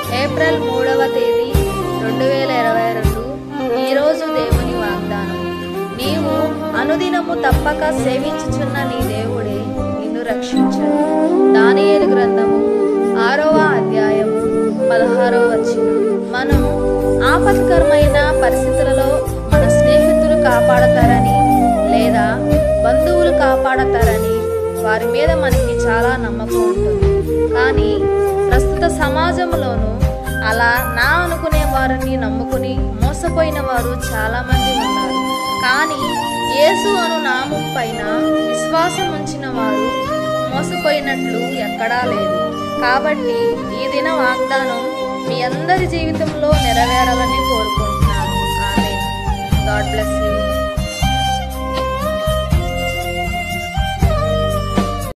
April మూడవ తేదీ రెండు వేల ఇరవై రెండు ఈరోజు దేవుని వాగ్దానం నీవు అనుదినము తప్పక సేవించుచున్న నీ దేవుడే నిన్ను రక్షించను దానియేలు గ్రంథము ఆరవ అధ్యాయము పదహారవ వచ్చిన మనం ఆపత్కరమైన పరిస్థితులలో మన స్నేహితులు కాపాడతారని లేదా బంధువులు కాపాడతారని వారి మీద మనకి చాలా నమ్మకం ఉంటుంది కానీ ప్రస్తుత సమాజంలోనూ అలా నా అనుకునే వారిని నమ్ముకుని మోసపోయిన వారు చాలా మంది ఉన్నారు కానీ యేసు అను నామం పైన విశ్వాసం ఉంచిన వారు మోసపోయినట్లు ఎక్కడా లేదు కాబట్టి ఈ దిన వాగ్దానం మీ అందరి జీవితంలో నెరవేరాలని కోరుకుంటున్నాను ఆమె గాడ్ బ్లెస్ యూ